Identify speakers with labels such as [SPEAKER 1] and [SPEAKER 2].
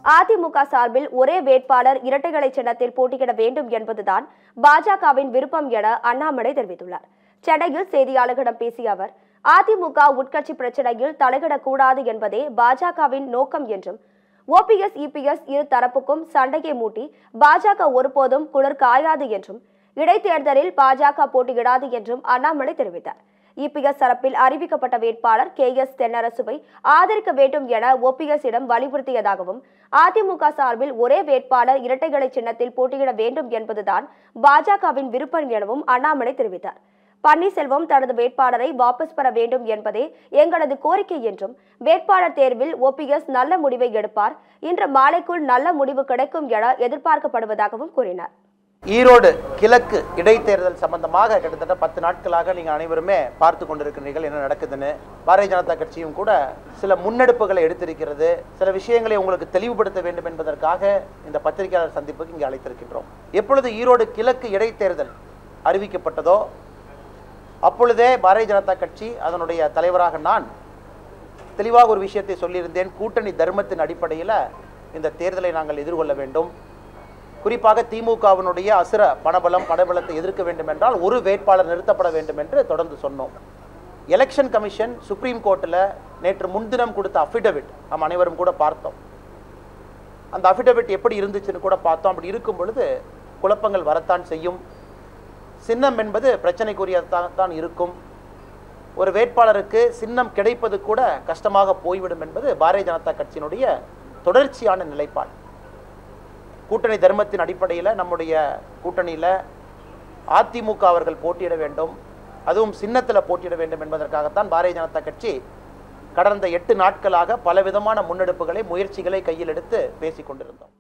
[SPEAKER 1] அதிமுக சார்பில் ஒரே வேட்பாளர் இரட்டைகளை சின்னத்தில் போட்டியிட வேண்டும் என்பதுதான் பாஜகவின் விருப்பம் என அண்ணாமலை தெரிவித்துள்ளார் சென்னையில் செய்தியாளர்களிடம் பேசிய அவர் அதிமுக உட்கட்சி பிரச்சனையில் தலையிடக்கூடாது என்பதே பாஜகவின் நோக்கம் என்றும் ஓபிஎஸ் இபிஎஸ் இரு தரப்புக்கும் சண்டையை மூட்டி பாஜக ஒருபோதும் குளிர் காயாது என்றும் இடைத்தேர்தலில் பாஜக போட்டியிடாது என்றும் அண்ணாமலை தெரிவித்தார் இபிஎஸ் தரப்பில் அறிவிக்கப்பட்ட வேட்பாளர் கே எஸ் தென்னரசுவை ஆதரிக்க வேண்டும் என ஓபிஎஸ் இடம் வலியுறுத்தியதாகவும் அதிமுக சார்பில் ஒரே வேட்பாளர் இரட்டைகளை சின்னத்தில் போட்டியிட வேண்டும் என்பதுதான் பாஜகவின் விருப்பம் எனவும் அண்ணாமலை தெரிவித்தார் பன்னீர்செல்வம் தனது வேட்பாளரை வாபஸ் பெற வேண்டும் என்பதே எங்களது கோரிக்கை என்றும் வேட்பாளர் தேர்வில் ஓபிஎஸ் நல்ல முடிவை எடுப்பார் இன்று மாலைக்குள் நல்ல முடிவு கிடைக்கும் என எதிர்பார்க்கப்படுவதாகவும் கூறினார்
[SPEAKER 2] ஈரோடு கிழக்கு இடைத்தேர்தல் சம்பந்தமாக கிட்டத்தட்ட பத்து நாட்களாக நீங்கள் அனைவருமே பார்த்து கொண்டிருக்கிறீர்கள் என்ன நடக்குதுன்னு பாரதிய ஜனதா கட்சியும் கூட சில முன்னெடுப்புகளை எடுத்திருக்கிறது சில விஷயங்களை உங்களுக்கு தெளிவுபடுத்த வேண்டும் என்பதற்காக இந்த பத்திரிகையாளர் சந்திப்புக்கு இங்கே அழைத்திருக்கின்றோம் எப்பொழுது ஈரோடு கிழக்கு இடைத்தேர்தல் அறிவிக்கப்பட்டதோ அப்பொழுதே பாரதிய ஜனதா கட்சி அதனுடைய தலைவராக நான் தெளிவாக ஒரு விஷயத்தை சொல்லியிருந்தேன் கூட்டணி தர்மத்தின் அடிப்படையில் இந்த தேர்தலை நாங்கள் எதிர்கொள்ள வேண்டும் குறிப்பாக திமுகவினுடைய அசுர பணபலம் பணபலத்தை எதிர்க்க வேண்டும் என்றால் ஒரு வேட்பாளர் நிறுத்தப்பட வேண்டும் என்று தொடர்ந்து சொன்னோம் எலெக்ஷன் கமிஷன் சுப்ரீம் கோர்ட்டில் நேற்று முன்தினம் கொடுத்த அஃபிடவிட் நாம் அனைவரும் கூட பார்த்தோம் அந்த அஃபிடவிட் எப்படி இருந்துச்சுன்னு கூட பார்த்தோம் அப்படி இருக்கும் பொழுது குழப்பங்கள் வரத்தான் செய்யும் சின்னம் என்பது பிரச்சனைக்குரியதாக தான் இருக்கும் ஒரு வேட்பாளருக்கு சின்னம் கிடைப்பது கூட கஷ்டமாக போய்விடும் என்பது பாரதிய ஜனதா கட்சியினுடைய தொடர்ச்சியான நிலைப்பாடு கூட்டணி தர்மத்தின் அடிப்படையில் நம்முடைய கூட்டணியில் அதிமுக அவர்கள் போட்டியிட வேண்டும் அதுவும் சின்னத்தில் போட்டியிட வேண்டும் என்பதற்காகத்தான் பாரதிய ஜனதா கட்சி கடந்த எட்டு நாட்களாக பலவிதமான முன்னெடுப்புகளை முயற்சிகளை கையில் எடுத்து பேசிக் கொண்டிருந்தோம்